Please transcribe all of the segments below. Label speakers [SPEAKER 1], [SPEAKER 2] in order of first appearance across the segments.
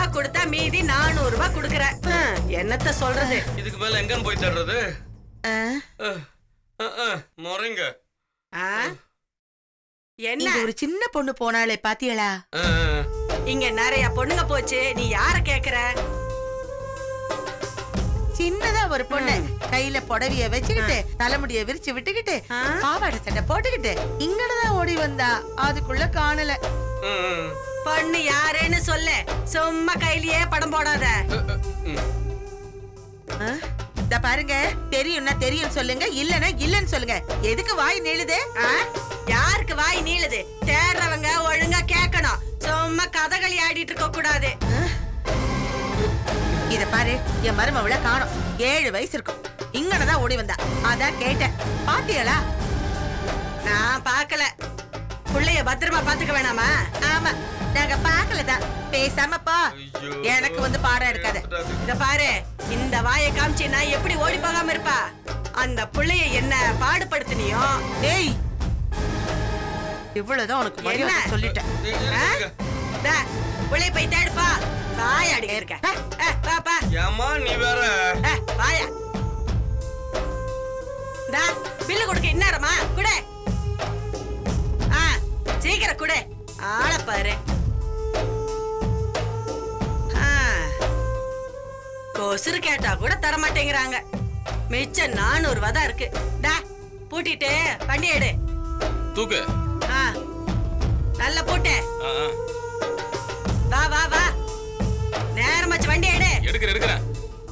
[SPEAKER 1] ரூபாய் கொடுத்தா மீதி நானூறு ரூபாய் கொடுக்கற ஹம், என்னத்த சொல்றது
[SPEAKER 2] இதுக்கு மேல எங்கன்னு போய் தர்றது
[SPEAKER 3] ஆ,
[SPEAKER 2] அஹ், அஹ், அஹ், முறைங்க
[SPEAKER 1] ஆ? என்ன
[SPEAKER 3] இங்க ஒரு சின்ன பொண்ணு போனாலே பாத்தியலா
[SPEAKER 2] அஹ்,
[SPEAKER 1] இங்க நிறைய பொண்ணுங்க போச்சு நீ யார கேக்குற
[SPEAKER 3] சின்னதா ஒரு பொண்ணு கையில புடவைய வச்சுக்கிட்டு தலைமுடிய விரிச்சு விட்டுக்கிட்டு
[SPEAKER 1] ஆ?
[SPEAKER 3] பாவாடை சட்டை போட்டுக்கிட்டு இங்கதான் ஓடி வந்தா அதுக்குள்ள காணல
[SPEAKER 2] அஹ், அஹ்,
[SPEAKER 1] பொண்ணு யாருன்னு சொல்லு சும்மா கையிலேயே படம் போடாத
[SPEAKER 2] அஹ், அஹ், ம்.
[SPEAKER 3] ஆ? இத பாருங்க தெரியும்னா தெரியும் சொல்லுங்க இல்லன்னா இல்லன்னு சொல்லுங்க எதுக்கு வாய் நீளுது
[SPEAKER 1] ஆ? யாருக்கு வாய் நீளுது தேடுறவங்க ஒழுங்கா கேட்கணும் சும்மா கதகளி ஆடிட்டு இருக்க கூடாது
[SPEAKER 3] இத பாரு என் மருமவள காணோம் ஏழு வயசு இருக்கும் இங்கனதான் ஓடி வந்தா அதான் கேட்டேன் பாத்தியலா
[SPEAKER 1] நான் பார்க்கல புள்ளைய பத்திரமா பாத்துக்க வேணாமா
[SPEAKER 3] ஆமா நாங்க பாக்கலதான் பேசாம போ
[SPEAKER 2] ஐயோ.
[SPEAKER 3] எனக்கு வந்து பாடம் எடுக்காத
[SPEAKER 1] இத பாரு இந்த வாயை காமிச்சு நான் எப்படி ஓடி போகாம இருப்பா அந்த புள்ளைய என்ன பாடுபடுத்தினியோ
[SPEAKER 3] டேய் இவ்வளவுதான் உனக்கு மரியாதை
[SPEAKER 1] என்ன?
[SPEAKER 3] சொல்லிட்டேன்
[SPEAKER 1] ஆ? டா, புள்ளைய போய் தேடுப்பா வாய அடிக்க இருக்க ஏ, பாப்பா
[SPEAKER 2] ஏம்மா நீ வேற
[SPEAKER 1] ஏ, வாயா டா, பில்லு கொடுக்க இன்னாரமா குடு ஆ சீக்கிரம் குடு ஆள பாரு ஆ, கொசுறு கேட்டா கூட தர மாட்டேங்கிறாங்க மிச்சம் நானூறு ரூபா தான் இருக்கு டா பூட்டிட்டு வண்டி எடு
[SPEAKER 2] தூக்கு
[SPEAKER 1] ஆ நல்ல பூட்டு
[SPEAKER 2] ஆ, ஆ.
[SPEAKER 1] வா வா வா நேரமாச்சு வண்டி எடு
[SPEAKER 2] எடுக்கிறேன் எடுக்கிறேன்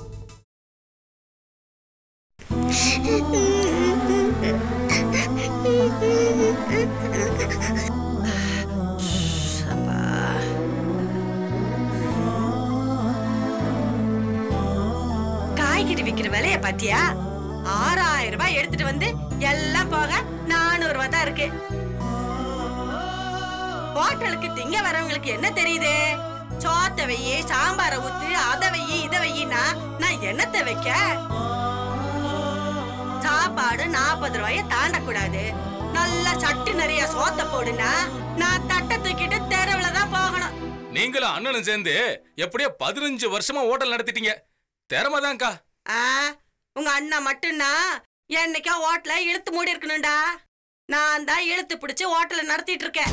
[SPEAKER 1] அப்பா. காய்கறி விக்கிற விலைய பாத்தியா ஆறாயிரம் ரூபாய் எடுத்துட்டு வந்து எல்லாம் போக நானூறு ரூபாய் தான் இருக்கு ஹோட்டலுக்கு திங்க வரவங்களுக்கு என்ன தெரியுது சோத்த வெயி சாம்பார ஊத்து அத வெயி இத வெயின்னா நான் என்னத்த வைக்க சாப்பாடு நாற்பது ரூபாய தாண்டக்கூடாது நல்லா சட்டு நிறைய சோத்த போடுனா நான் தட்டை தூக்கிட்டு தெருவுல தான் போகணும்
[SPEAKER 4] நீங்களும் அண்ணனும் சேர்ந்து எப்படியோ பதினஞ்சு வருஷமா ஹோட்டல் நடத்திட்டீங்க திறமைதான்க்கா
[SPEAKER 1] ஆ உங்க அண்ணா மட்டும்னா என்னைக்கோ ஹோட்டல இழுத்து மூடி இருக்கணும்டா நான் தான் இழுத்து பிடிச்சு ஹோட்டலை நடத்திட்டு இருக்கேன்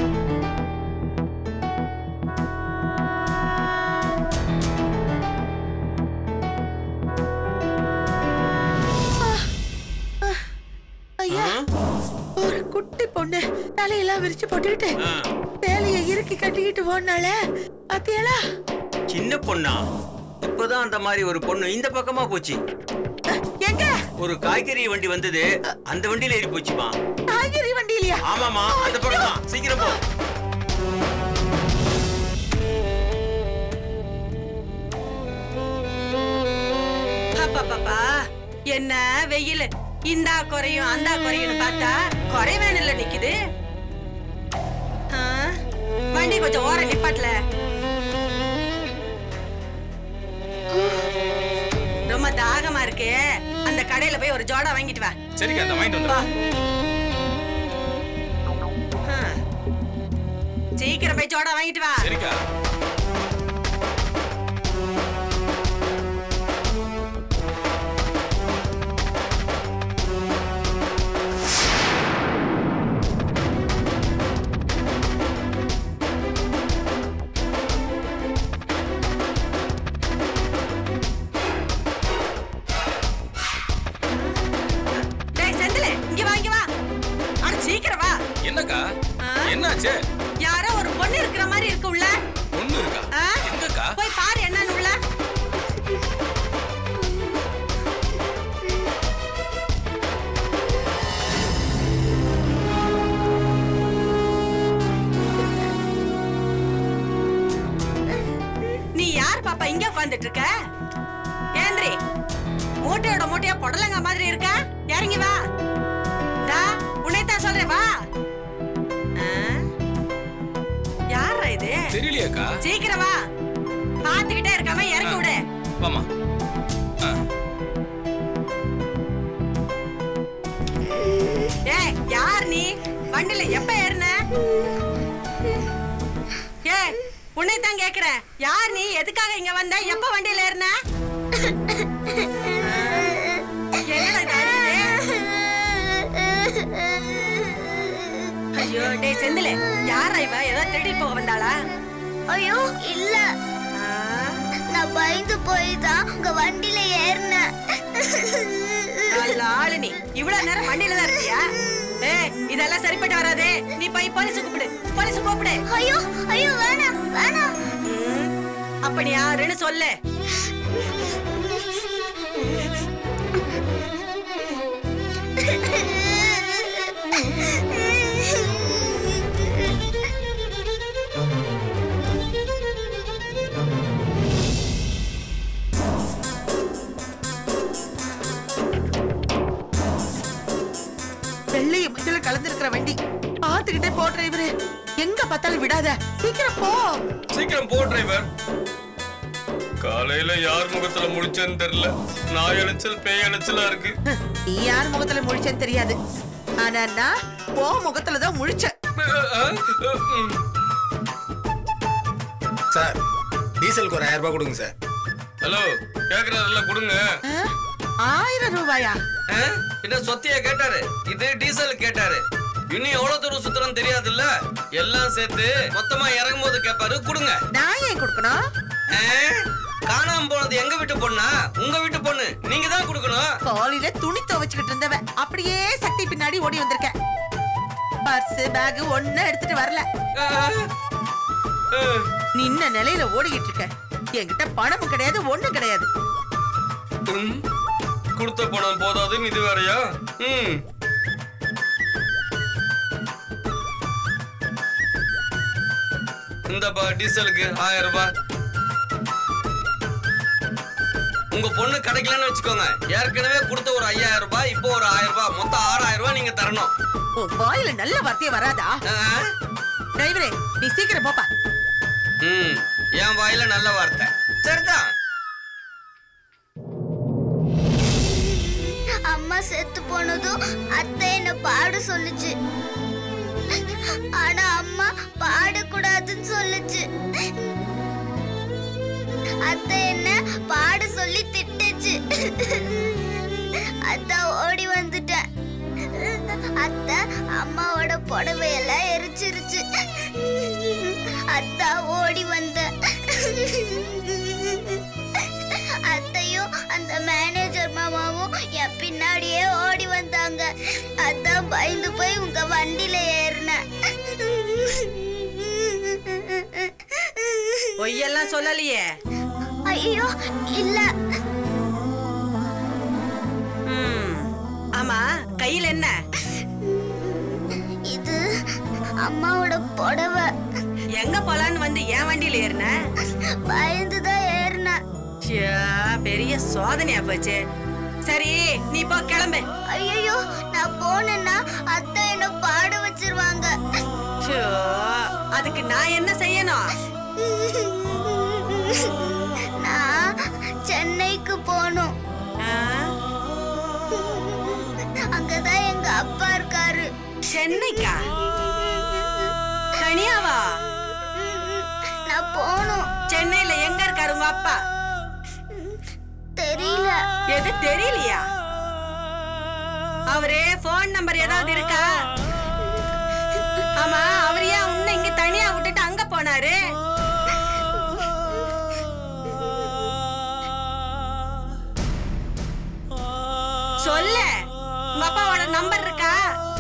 [SPEAKER 3] ஐயா ஒரு குட்டி பொண்ணு தலையெல்லாம் விரிச்சு போட்டுக்கிட்டு வேலையை இறுக்கி கட்டிக்கிட்டு ஓடினால பாத்தியலா
[SPEAKER 5] சின்ன பொண்ணா இப்பதான் அந்த மாதிரி ஒரு பொண்ணு இந்த பக்கமா போச்சு
[SPEAKER 3] எங்க
[SPEAKER 5] ஒரு காய்கறி வண்டி வந்தது அந்த வண்டியில ஏறி போச்சுமா
[SPEAKER 3] காய்கறி வண்டி இல்லையா
[SPEAKER 5] ஆமாமா அந்த பக்கம் தான் சீக்கிரம் போ
[SPEAKER 1] பாப்பா என்ன வெயில் இந்தா குறையும் அந்த குறையும் பார்த்தா குறைவேனில்ல நிக்குது ஆ, வண்டி கொஞ்சம் ஓர நிப்பாட்டல ரொம்ப தாகமா இருக்கு அந்த கடையில போய் ஒரு ஜோடா வாங்கிட்டு வா
[SPEAKER 4] சரிக்கா அந்த வாங்கிட்டு
[SPEAKER 1] வா
[SPEAKER 4] வந்துடுறேன்
[SPEAKER 1] ஆ. சீக்கிரம் போய் ஜோடா வாங்கிட்டு வா
[SPEAKER 4] சரிக்கா
[SPEAKER 1] டேய் செந்தில் இங்க வா இங்க வா அட சீக்கிரம் வா
[SPEAKER 4] என்னக்கா
[SPEAKER 1] ஆ?
[SPEAKER 4] என்னாச்சு
[SPEAKER 1] யாரோ ஒரு பொண்ணு இருக்கிற மாதிரி இருக்கு உள்ள
[SPEAKER 4] பொண்ணு இருக்கா
[SPEAKER 1] ஆ?
[SPEAKER 4] எங்கக்கா
[SPEAKER 1] போய் பாரு என்னன்னு உள்ள நீ யார் பாப்பா இங்க உட்கார்ந்துட்டு இருக்க ஏந்திரி மூட்டையோட மூட்டையா புடலங்க மாதிரி இருக்க இறங்கி வா டா உன்னைத்தான் சொல்றேன் வா ஆ? யார்ரா இது
[SPEAKER 4] தெரியலையாக்கா
[SPEAKER 1] சீக்கிரம் வா பாத்துக்கிட்டே இருக்காம இறக்கி விடு
[SPEAKER 4] வாமா ஆ,
[SPEAKER 1] ஏய் யார் நீ வண்டில எப்ப ஏறின ஏய் உன்னை தான் கேக்குறேன் யார் நீ எதுக்காக இங்க வந்த எப்ப வண்டியில ஏறின என்னடா இது அழுகுது? ஐயோ டேய் செந்தில யாரா இவ ஏதோ திருடி போக வந்தாளா
[SPEAKER 6] ஐயோ இல்ல
[SPEAKER 1] ஆ,
[SPEAKER 6] நான் பயந்து போய் தான் உங்க வண்டியில ஏறினேன்
[SPEAKER 1] நல்ல ஆளு நீ இவ்வளவு நேரம் வண்டியில தான் இருக்கியா ஏய் இதெல்லாம் சரிப்பட்டு வராதே நீ போய் போலீஸ் கூப்பிடு போலீஸ் கூப்பிடு
[SPEAKER 6] ஐயோ ஐயோ வேணாம் வேணாம்
[SPEAKER 1] ம், அப்ப நீ யாருன்னு சொல்லு
[SPEAKER 3] வெள்ளையும் மஞ்சள் கலந்திருக்கிற வண்டி பாத்துக்கிட்டே போ டிரைவரு எங்க பார்த்தாலும் விடாத சீக்கிரம் போ
[SPEAKER 2] சீக்கிரம் போ டிரைவர் காலையில யார் முகத்துல முடிச்சேன்னு தெரியல நாய் அழைச்சல் பேய் அழைச்சலா இருக்கு
[SPEAKER 3] நீ யார் முகத்துல முழிச்சேன்னு தெரியாது ஆனா நான் போ முகத்துல தான் முழிச்சேன்
[SPEAKER 7] சார் டீசலுக்கு ஒரு ஆயிரம் ரூபாய் கொடுங்க சார்
[SPEAKER 2] ஹலோ கேக்குறாருல்ல கொடுங்க
[SPEAKER 3] ஆ? ஆயிரம் ரூபாயா
[SPEAKER 5] ஆ? என்ன சொத்தியா கேட்டாரு இது டீசல் கேட்டாரு இன்னும் எவ்வளவு தூரம் சுத்துறோம் தெரியாதுல்ல எல்லாம் சேர்த்து மொத்தமா இறங்கும் போது கேட்பாரு கொடுங்க
[SPEAKER 3] நான் ஏன் கொடுக்கணும்
[SPEAKER 5] ஆ? காணாம போனது எங்க வீட்டு பொண்ணா உங்க வீட்டு பொண்ணு நீங்க தான் கொடுக்கணும்
[SPEAKER 3] காலையில துணி துவைச்சுக்கிட்டு இருந்தவ அப்படியே சக்தி பின்னாடி ஓடி வந்திருக்கேன் பர்ஸ் பேக் ஒன்னும் எடுத்துட்டு வரல
[SPEAKER 5] ஆ? ஆ.
[SPEAKER 3] நின்ன நிலையில ஓடிக்கிட்டு இருக்க என்கிட்ட பணமும் கிடையாது ஒண்ணும் கிடையாது
[SPEAKER 2] ம். கொடுத்த பணம் போதாதுன்னு இது வேறயா ம் இந்தப்பா டீசலுக்கு ஆயிரம் ரூபாய்
[SPEAKER 5] உங்க பொண்ணு கிடைக்கலன்னு வச்சுக்கோங்க ஏற்கனவே கொடுத்த ஒரு ஐயாயிரம் ரூபாய் இப்போ ஒரு ஆயிரம் ரூபாய் மொத்தம் ஆறாயிரம் ரூபாய் நீங்க தரணும்
[SPEAKER 3] உன் வாயில நல்ல வார்த்தையே வராதா
[SPEAKER 5] ஆ?
[SPEAKER 3] டிரைவரே நீ சீக்கிரம் போப்பா
[SPEAKER 5] ம் என் வாயில நல்ல வார்த்தை சரிதான்
[SPEAKER 6] அம்மா செத்து போனதும் அத்தை என்ன பாட சொல்லுச்சு ஆனா அம்மா பாடக்கூடாதுன்னு சொல்லுச்சு அத்தை என்ன பாட சொல்லி திட்டுச்சு அதான் ஓடி வந்துட்டேன் அத்தை அம்மாவோட புடவையெல்லாம் எரிச்சிருச்சு அத்தா ஓடி வந்தேன் அத்தையும் அந்த மேனேஜர் மாமாவும் என் பின்னாடியே ஓடி வந்தாங்க அதான் பயந்து போய் உங்க வண்டியில ஏறினேன்
[SPEAKER 1] பொய்யெல்லாம் சொல்லலையே
[SPEAKER 6] ஐயோ இல்ல
[SPEAKER 1] ம், ஆமா கையில என்ன
[SPEAKER 6] இது அம்மாவோட புடவை
[SPEAKER 1] எங்க போலான்னு வந்து என் வண்டியில ஏறின
[SPEAKER 6] பயந்துதான் ஏறினேன்
[SPEAKER 1] ச்சே, பெரிய சோதனையா போச்சு சரி நீ போ கிளம்பு
[SPEAKER 6] ஐயோ நான் போனேன்னா அத்தை என்ன பாட வச்சிருவாங்க
[SPEAKER 1] ச்சோ, அதுக்கு நான் என்ன செய்யணும்
[SPEAKER 6] நான் சென்னைக்கு போகணும்
[SPEAKER 1] ஆ,
[SPEAKER 6] அங்கதான் எங்க அப்பா இருக்காரு
[SPEAKER 1] சென்னைக்கா தனியாவா
[SPEAKER 6] நான் போகணும்
[SPEAKER 1] சென்னையில எங்க இருக்காரு உங்க அப்பா
[SPEAKER 6] தெரியல
[SPEAKER 1] எது தெரியலையா அவரு போன் நம்பர் ஏதாவது இருக்கா ஆமா அவர் ஏன் உன்னை இங்க தனியா விட்டுட்டு அங்க போனாரு சொல்ல உங்க அப்பாவோட நம்பர் இருக்கா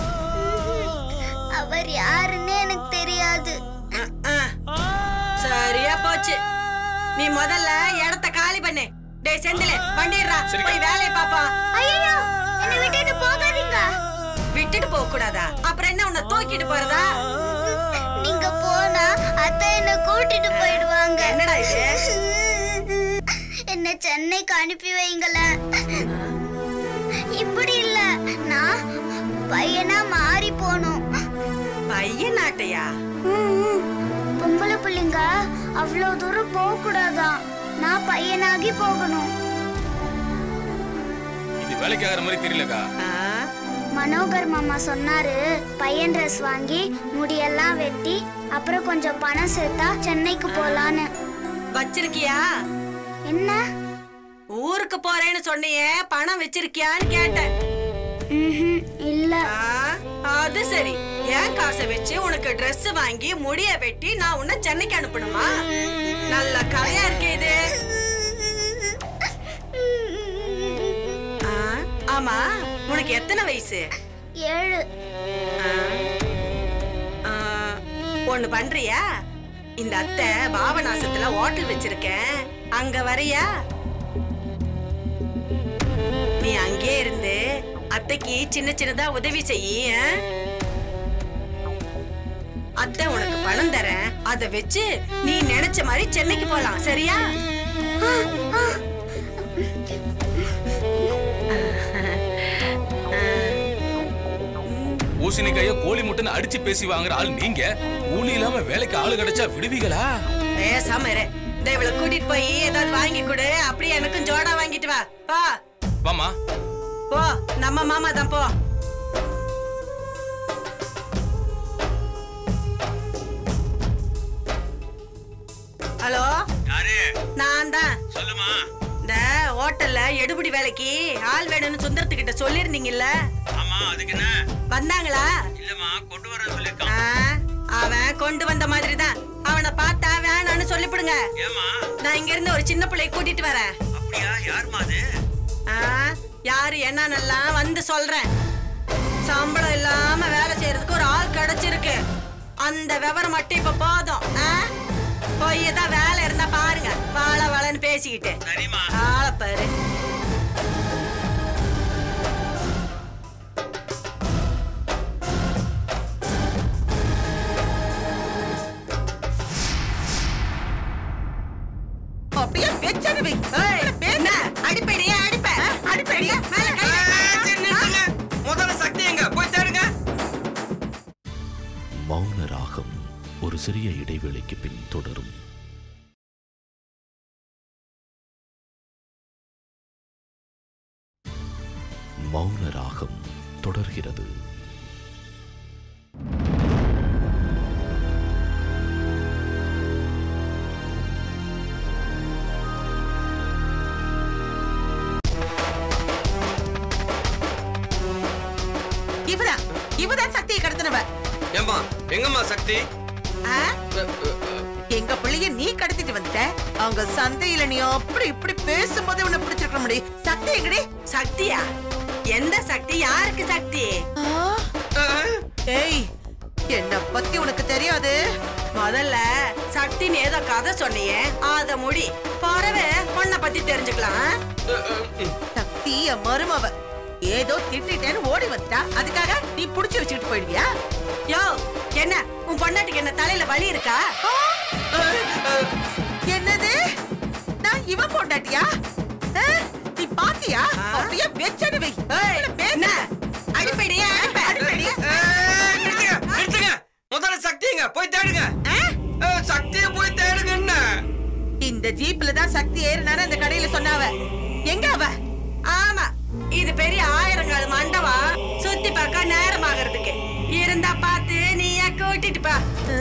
[SPEAKER 6] அவர் யாருன்னு எனக்கு தெரியாது
[SPEAKER 1] அஹ், அஹ். சரியா போச்சு நீ முதல்ல இடத்த காலி பண்ணு டேய் செந்தில வண்டிடுறா போய் வேலையை பாப்பா
[SPEAKER 6] ஐயோ என்னை விட்டுட்டு போகாதீங்க
[SPEAKER 1] விட்டுட்டு போக கூடாதா அப்புறம் என்ன உன்னை தூக்கிட்டு போறதா
[SPEAKER 6] நீங்க போனா அத்தை என்ன கூட்டிட்டு போயிடுவாங்க
[SPEAKER 1] என்னடா இது?
[SPEAKER 6] என்ன சென்னைக்கு அனுப்பி வைங்களேன் இப்படி இல்ல நான் பையனா மாறி போகணும்
[SPEAKER 1] பையன் நாட்டையா
[SPEAKER 6] பொம்பளை பிள்ளைங்க அவ்வளோ தூரம் போக கூடாதான் நான் பையனாகி போகணும்
[SPEAKER 4] இது வேலைக்கு ஆகிற மாதிரி தெரியலக்கா
[SPEAKER 1] ஆ?
[SPEAKER 6] மனோகர் மாமா சொன்னாரு பையன் ட்ரெஸ் வாங்கி முடியெல்லாம் வெட்டி அப்புறம் கொஞ்சம் பணம் சேர்த்தா சென்னைக்கு போலான்னு
[SPEAKER 1] வச்சிருக்கியா
[SPEAKER 6] என்ன
[SPEAKER 1] ஊருக்கு போறேன்னு சொன்னியே பணம் வச்சிருக்கியான்னு கேட்டேன்
[SPEAKER 6] ம்ஹும், இல்ல
[SPEAKER 1] ஆ, அது சரி என் காசை வச்சு உனக்கு Dress வாங்கி முடிய வெட்டி நான் உன்னை சென்னைக்கு அனுப்பணுமா நல்ல கதையா இருக்கே இது ஆ, ஆமா உனக்கு எத்தனை வயசு
[SPEAKER 6] ஏழு
[SPEAKER 1] ஆ, ஆ, ஒண்ணு பண்றியா இந்த அத்தை பாபநாசத்துல ஹோட்டல் வச்சிருக்கேன் அங்க வரியா நீ அங்கே இருந்து அத்தைக்கு சின்ன சின்னதா உதவி செய்யி ஆ? அத்தை உனக்கு பணம் தரேன் அத வச்சு நீ நினைச்ச மாதிரி சென்னைக்கு போலாம் சரியா
[SPEAKER 4] பூசணிக்காய கோழி முட்டைன்னு அடிச்சு பேசி வாங்குற ஆள் நீங்க கூலி இல்லாம வேலைக்கு ஆளு கிடைச்சா விடுவீங்களா
[SPEAKER 1] பேசாம இரு இந்த இவளை கூட்டிட்டு போய் ஏதாவது வாங்கி கொடு அப்படியே எனக்கும் ஜோடா வாங்கிட்டு வா போ
[SPEAKER 4] வாமா
[SPEAKER 1] போ நம்ம மாமா தான் போ ஹலோ
[SPEAKER 5] யாரு
[SPEAKER 1] நான் தான்
[SPEAKER 5] சொல்லுமா
[SPEAKER 1] இந்த ஹோட்டல்ல எடுபடி வேலைக்கு ஆள் வேணும்னு சுந்தரத்துக்கிட்ட சொல்லிருந்தீங்கல்ல
[SPEAKER 5] ஆமா அதுக்கு என்ன
[SPEAKER 1] வந்தாங்களா
[SPEAKER 5] இல்லம்மா கொண்டு வர
[SPEAKER 1] ஆ,
[SPEAKER 5] சொல்லிருக்கான்
[SPEAKER 1] அவன் கொண்டு வந்த மாதிரி தான் அவனை பார்த்தா வேணான்னு சொல்லிவிடுங்க
[SPEAKER 5] ஏமா
[SPEAKER 1] நான் இங்க இருந்து ஒரு சின்ன பிள்ளைய கூட்டிட்டு வரேன்
[SPEAKER 5] அப்படியா யாருமா அது
[SPEAKER 1] ஆ, யாரு என்னன்னெல்லாம் வந்து சொல்றேன் சம்பளம் இல்லாம வேலை செய்யறதுக்கு ஒரு ஆள் கிடைச்சிருக்கு அந்த விவரம் மட்டும் இப்ப போதும் ஆ? போய் தான் வேலை இருந்தா பாருங்க வாழ வாழன்னு பேசிக்கிட்டு
[SPEAKER 5] சரிம்மா
[SPEAKER 1] ஆள பாரு
[SPEAKER 3] அப்படியே வெச்சது வை
[SPEAKER 1] ஏய், என்ன அடிப்படியா அடிப்ப
[SPEAKER 3] அடிப்படியா
[SPEAKER 1] மேல கை வைக்க.
[SPEAKER 5] முதல்ல சக்தி எங்க போய் தேடுங்க
[SPEAKER 8] மௌன ராகம் ஒரு சிறிய இடைவேளைக்கு பின் தொடரும் மௌன ராகம் தொடர்கிறது
[SPEAKER 3] இவதான் இவதான் சக்தியை கடத்தினவ
[SPEAKER 5] ஏம்மா எங்கம்மா சக்தி
[SPEAKER 3] ஆ? எங்க பிள்ளைய நீ கடத்திட்டு வந்துட்ட அவங்க சந்தையில நீ அப்படி இப்படி பேசும்போது உன்னை பிடிச்சிருக்க முடியும் சக்தி எங்கடி
[SPEAKER 1] சக்தியா எந்த சக்தி யாருக்கு சக்தி
[SPEAKER 3] ஏய் என்ன பத்தி உனக்கு தெரியாது
[SPEAKER 1] முதல்ல சக்தின்னு ஏதோ கதை சொன்னியே அத முடி பிறகு பொண்ணை பத்தி தெரிஞ்சுக்கலாம்
[SPEAKER 3] சக்தி என் மருமவ ஏதோ திட்டிட்டேன்னு ஓடி வந்துட்டா அதுக்காக நீ புடிச்சு வச்சுக்கிட்டு போயிடுவியா
[SPEAKER 1] யோ என்ன உன் பொண்டாட்டிக்கு என்ன தலையில வலி இருக்கா
[SPEAKER 3] என்னது நான் இவன் பொண்டாட்டியா ஆ? நீ பாத்தியா
[SPEAKER 1] ஆ?
[SPEAKER 3] அப்படியே வெச்சது வை
[SPEAKER 1] ஏய்,
[SPEAKER 3] இவளை
[SPEAKER 1] என்ன
[SPEAKER 3] பேச-
[SPEAKER 1] அடிப்படியா அடிப்ப
[SPEAKER 3] அடிப்படியா?
[SPEAKER 5] ஏய், நிறுத்துங்க நிறுத்துங்க முதல்ல சக்தி எங்க போய் தேடுங்க
[SPEAKER 3] ஆ?
[SPEAKER 5] ஏய், சக்தியை போய் தேடுங்க என்ன
[SPEAKER 3] இந்த ஜீப்ல தான் சக்தி ஏறினாரு அந்த கடையில சொன்னாவ எங்க அவ
[SPEAKER 1] ஆமா இது பெரிய ஆயிரங்கால் மண்டபா சுத்தி பார்க்க நேரம் ஆகிறதுக்கு இருந்தா பார்த்து நீ ஏன் கூட்டிட்டு பா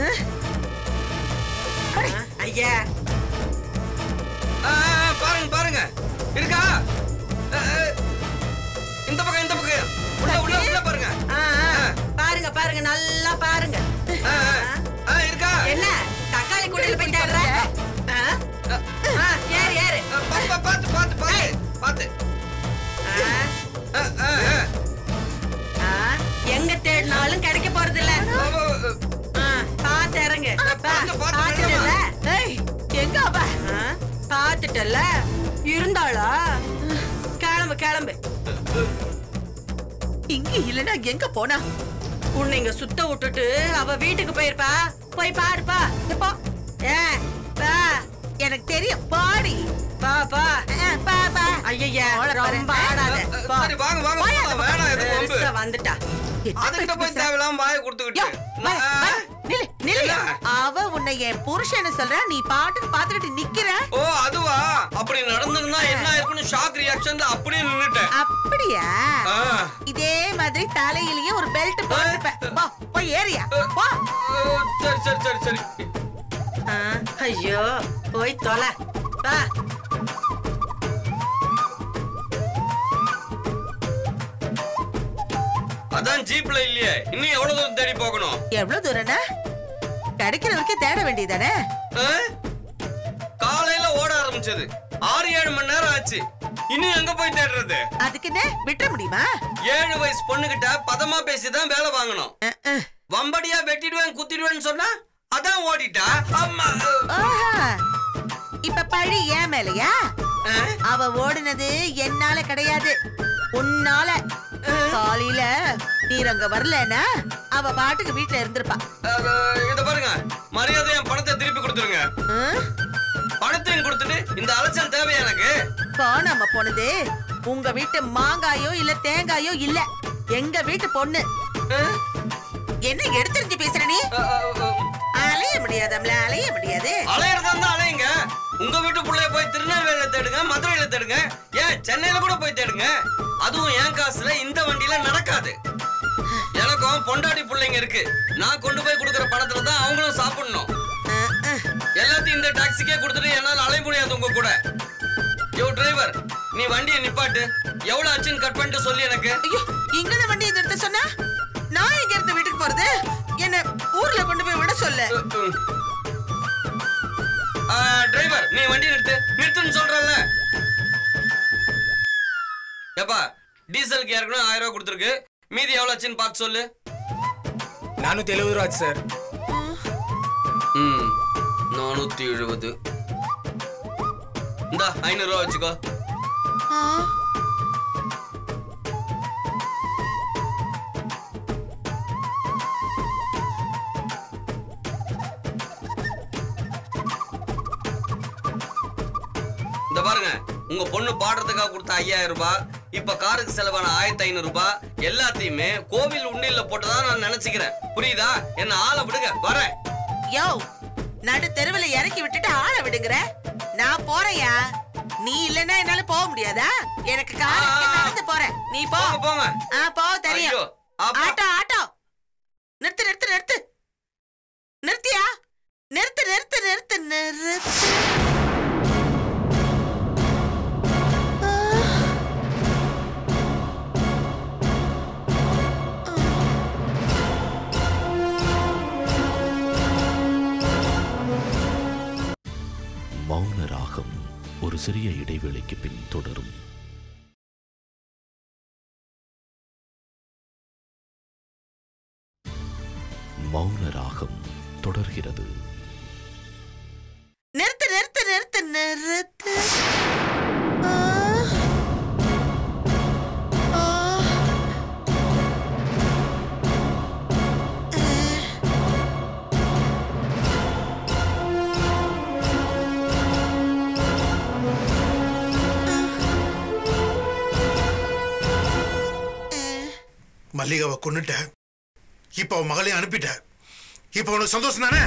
[SPEAKER 3] அடே,
[SPEAKER 1] ஐயா
[SPEAKER 5] ஆ, ஆ, பாருங்க பாருங்க இருக்கா ஆ, ஆ. இந்த பக்கம் இந்த பக்கம் உள்ள உள்ள உள்ள பாருங்க
[SPEAKER 1] ஆ, ஆ, பாருங்க பாருங்க நல்லா பாருங்க
[SPEAKER 5] ஆ, ஆ. ஆ, இருக்கா
[SPEAKER 1] என்ன தக்காளி கூடையில போய் தேடுற ஆ? ஆ, ஏறு ஏறு
[SPEAKER 5] ஆ, பா- பா- பாத்து பாத்து பாத்து பாத்து
[SPEAKER 1] ஆ,
[SPEAKER 5] ஆ, ஆ, ஆ.
[SPEAKER 1] ஆ, எங்க தேடினாலும் கிடைக்க போறது இல்ல
[SPEAKER 5] ஆ, ஆ, ஆ.
[SPEAKER 1] பாத்து இறங்கு பா,
[SPEAKER 5] பாத்து, பாத்து,
[SPEAKER 1] பாத்துட்டல
[SPEAKER 3] ஏய் எங்க அவ
[SPEAKER 1] ஆ, பாத்துட்டல இருந்தாளா கிளம்பு கிளம்பு
[SPEAKER 3] இங்க இல்லனா எங்க போனா
[SPEAKER 1] உன்னை இங்க சுத்த விட்டுட்டு அவ வீட்டுக்கு போயிருப்பா போய் பாருப்பா
[SPEAKER 3] எப்போ
[SPEAKER 1] ஏ பா
[SPEAKER 3] எனக்கு தெரியும் பாடி
[SPEAKER 1] பா பா
[SPEAKER 3] ஆ, பா பா
[SPEAKER 1] ஐயா
[SPEAKER 3] போல பாரு.
[SPEAKER 1] ரொம்ப ஆடாத பா.
[SPEAKER 5] சரி வாங்க வாங்க போலாம். வேணாம் எதுவும் வம்பு.
[SPEAKER 1] பெருசா வந்துட்டா
[SPEAKER 3] என்ன
[SPEAKER 5] அதுகிட்ட போய்
[SPEAKER 3] பேசுற?
[SPEAKER 5] தேவையில்லாம வாயை
[SPEAKER 3] யோ,
[SPEAKER 5] கொடுத்துக்கிட்டு
[SPEAKER 3] வா, வா, நில்லு, நில்லு.
[SPEAKER 5] என்ன?
[SPEAKER 3] அவ உன்னை உன்னை என் புருஷன்னு சொல்ற நீ பாட்டுக்கு பாத்துக்கிட்டு நிக்கிற
[SPEAKER 5] ஓ அதுவா அப்படி நடந்திருந்தா என்ன ஆயிருக்குன்னு ஷாக் ரியாக்ஷன்ல அப்படியே நின்னுட்டேன்
[SPEAKER 3] அப்படியா
[SPEAKER 5] ஆ.
[SPEAKER 3] இதே மாதிரி தலையிலயும் ஒரு பெல்ட் போட்டுப்ப போ போய் ஏறியா போ
[SPEAKER 5] அஹ், சரி சரி சரி சரி
[SPEAKER 1] ஆ, ஐயோ போய் தொலை வா
[SPEAKER 5] அதான் ஜீப்ல இல்லையே இன்னும் எவ்வளவு தூரம் தேடி போகணும்
[SPEAKER 3] எவ்வளவு தூரம்னா கிடைக்கிற வரைக்கும் தேட வேண்டியதானே
[SPEAKER 5] அஹ்? காலையில ஓட ஆரம்பிச்சது ஆறு ஏழு மணி நேரம் ஆச்சு இன்னும் எங்க போய் தேடுறது
[SPEAKER 3] அதுக்குன்னு விட்டுற முடியுமா
[SPEAKER 5] ஏழு வயசு பொண்ணுகிட்ட பதமா பேசிதான் வேலை வாங்கணும்
[SPEAKER 3] அஹ், அஹ்.
[SPEAKER 5] வம்படியா வெட்டிடுவேன் குத்திடுவேன்னு சொன்னா அதான் ஓடிட்டா அம்மா
[SPEAKER 3] ஆஹா. இப்ப பழி ஏன் மேலையா
[SPEAKER 5] அஹ்?
[SPEAKER 3] அவ ஓடுனது என்னால கிடையாது உன்னால காலையில நீர் அங்க வரலன்னா அவ பாட்டுக்கு வீட்டுல இருந்திருப்பா
[SPEAKER 5] அஹ், இத பாருங்க மரியாதை என் பணத்தை திருப்பி கொடுத்துருங்க
[SPEAKER 3] ஹம்?
[SPEAKER 5] பணத்தையும் கொடுத்துட்டு இந்த அலைச்சல் தேவையா எனக்கு
[SPEAKER 3] காணாம போனது உங்க வீட்டு மாங்காயோ இல்ல தேங்காயோ இல்ல எங்க வீட்டு பொண்ணு
[SPEAKER 5] அஹ்?
[SPEAKER 3] என்ன எடுத்துரிஞ்சு பேசுற நீ
[SPEAKER 5] அஹ், அஹ், அஹ்.
[SPEAKER 3] அலைய முடியாதம்ல அலைய முடியாது
[SPEAKER 5] அலையறதா இருந்தா அலையுங்க உங்க வீட்டு புள்ளைய போய் திருநெல்வேலியில தேடுங்க மதுரையில தேடுங்க ஏன் சென்னையில கூட போய் தேடுங்க அதுவும் என் காசுல இந்த வண்டியில நடக்காது எனக்கும் பொண்டாட்டி பிள்ளைங்க இருக்கு நான் கொண்டு போய் கொடுக்குற பணத்துல தான் அவங்களும் சாப்பிடணும்
[SPEAKER 3] அஹ், அஹ்.
[SPEAKER 5] எல்லாத்தையும் இந்த டாக்ஸிக்கே கொடுத்துட்டு என்னால அலைய முடியாது உங்க கூட யோ டிரைவர் நீ வண்டியை நிப்பாட்டு எவ்வளவு ஆச்சுன்னு கட் பண்ணிட்டு சொல்லி எனக்கு
[SPEAKER 3] ஐயோ இங்கன வண்டியை நிறுத்த சொன்னா நான் எங்க இருந்து வீட்டுக்கு போறது என்ன ஊர்ல கொண்டு போய் விட சொல்லு
[SPEAKER 5] டிரைவர் நீ வண்டி நிறுத்து நிறுத்துன்னு சொல்றல்ல ஏப்பா டீசலுக்கு ஏற்கனவே ஆயிரம் ரூபாய் கொடுத்துருக்கு மீதி எவ்வளவு ஆச்சுன்னு பார்த்து சொல்லு
[SPEAKER 7] நானூத்தி எழுபது ரூபா ஆச்சு சார்
[SPEAKER 5] ம் நானூத்தி எழுபது இந்தா ஐநூறு ரூபா வச்சுக்கோ
[SPEAKER 3] ஆ.
[SPEAKER 5] இந்த பாருங்க உங்க பொண்ணு பாடுறதுக்காக கொடுத்த ஐயாயிரம் ரூபாய் இப்ப காருக்கு செலவான ஆயிரத்தி ஐநூறு ரூபாய் எல்லாத்தையுமே கோவில் உண்டியல்ல போட்டதா நான் நினைச்சுக்கிறேன் புரியுதா என்ன ஆளை விடுங்க வரேன்
[SPEAKER 3] யோ நடு தெருவுல இறக்கி விட்டுட்டு ஆள விடுங்கற நான் போறேயா நீ இல்லன்னா என்னால போக முடியாதா எனக்கு கார் இருக்கு,
[SPEAKER 5] ஆ, ஆ.
[SPEAKER 3] நடந்து போறேன் நீ போ
[SPEAKER 5] போங்க போங்க
[SPEAKER 3] ஆ போ தெரியும்
[SPEAKER 5] ஐயோ, அப்பா.
[SPEAKER 3] ஆட்டோ ஆட்டோ நிறுத்து நிறுத்து நிறுத்து நிறுத்தியா நிறுத்து நிறுத்து நிறுத்து நிறுத்து ஆ.
[SPEAKER 8] மௌன ராகம் ஒரு சிறிய இடைவேளைக்கு பின் தொடரும் மௌன ராகம் தொடர்கிறது
[SPEAKER 3] நிறுத்து நிறுத்து நிறுத்து நிறுத்து ஆ. ஆ.
[SPEAKER 9] மல்லிகாவை கொன்னுட்ட இப்ப அவன் மகளையும் அனுப்பிட்ட இப்ப உனக்கு சந்தோஷம் தானே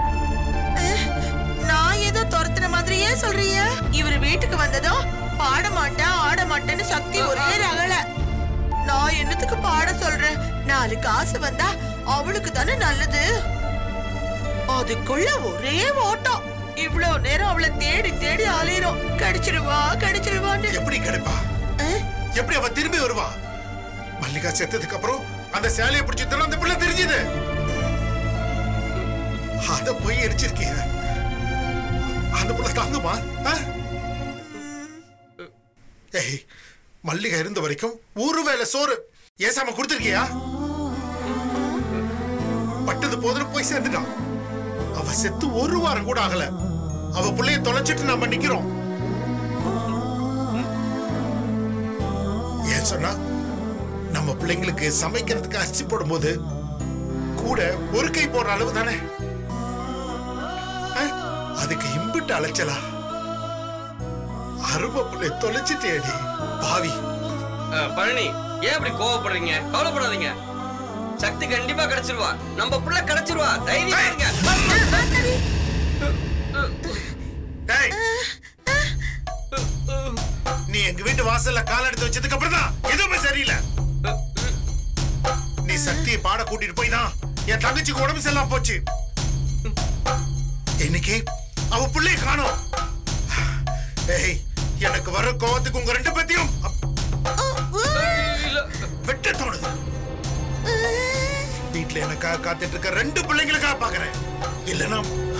[SPEAKER 3] நான் ஏதோ துரத்துன மாதிரியே சொல்றீங்க இவர் வீட்டுக்கு வந்ததும் பாட மாட்டேன் ஆட மாட்டேன்னு சக்தி ஒரே ரகல நான் என்னத்துக்கு பாட சொல்றேன் நாலு காசு வந்தா அவளுக்கு தானே நல்லது அதுக்குள்ள ஒரே ஓட்டம் இவ்வளவு நேரம் அவளை தேடி தேடி அலையிறோம் கடிச்சிருவா கடிச்சிருவான்னு
[SPEAKER 9] எப்படி கிடைப்பா
[SPEAKER 3] அஹ்,
[SPEAKER 9] எப்படி அவ திரும்பி வருவா மல்லிகா செத்ததுக்கு அப்புறம் அந்த சேலையை பிடிச்சி அந்த பிள்ளை தெரிஞ்சது அத போய் எரிச்சிருக்கீங்க அந்த புள்ள தாங்குமா ஆ? ஏய் மல்லிகை இருந்த வரைக்கும் ஒரு வேளை சோறு ஏசாம கொடுத்துருக்கியா பட்டது போதுன்னு போய் சேர்ந்துட்டான் அவ செத்து ஒரு வாரம் கூட ஆகல அவ புள்ளைய தொலைச்சிட்டு நம்ம நிக்கிறோம் ஏன் சொன்னா நம்ம பிள்ளைங்களுக்கு சமைக்கிறதுக்கு அரிசி போடும்போது கூட ஒரு கை போடுற அளவு தானே அஹ், அதுக்கு இம்பிட்டு அலைச்சலா அருமை பிள்ளை தொலைச்சிட்டேடி பாவி
[SPEAKER 5] அஹ், பழனி ஏன் இப்படி கோவப்படுறீங்க கவலைப்படாதீங்க சக்தி கண்டிப்பா கிடைச்சிருவா நம்ம புள்ள கிடைச்சிருவா தைரியமா இருங்க
[SPEAKER 3] ஆத்தாடி,
[SPEAKER 9] வாசல்ல கால் எடுத்து வச்சதுக்கு அப்புறம் தான் எதுவுமே சரியில்லை நீ சக்தியை பாட கூட்டிட்டு போய் தான் என் தங்கச்சிக்கு உடம்பு சரியில்லாம போச்சு இன்னைக்கு அவ புள்ளைய காணோம் ஏய் எனக்கு வர கோவத்துக்கு உங்க ரெண்டு பேத்தையும் அப்- வெட்ட தோணுது வீட்டுல எனக்காக காத்துட்டு இருக்க ரெண்டு பிள்ளைங்களுக்காக பாக்குறேன் இல்லனா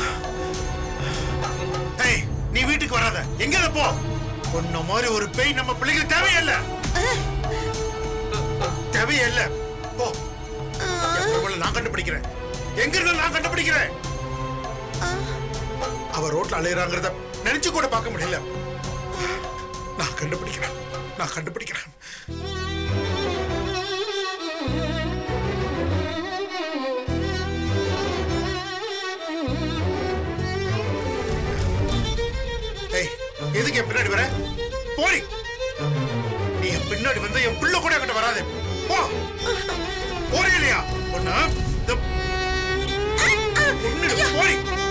[SPEAKER 9] ஏய் நீ வீட்டுக்கு வராத எங்க போ உன்ன மாதிரி ஒரு பேய் நம்ம பிள்ளைங்களுக்கு தேவையில்ல தேவையில்ல போ என் பிரபல நான் கண்டுபிடிக்கிறேன் எங்க இருந்து நான் கண்டுபிடிக்கிறேன் அவ ரோட்ல அலையறாங்கிறத நினைச்சு கூட பார்க்க முடியல நான் கண்டுபிடிக்கிறேன் நான் கண்டுபிடிக்கிறேன் ஏய் எதுக்கு என் பின்னாடி வர போடி நீ என் பின்னாடி வந்து என் பிள்ளை கூட என்கிட்ட வராது போ போறே இல்லையா ஒண்ணு இந்த- ஒண்ணு போடி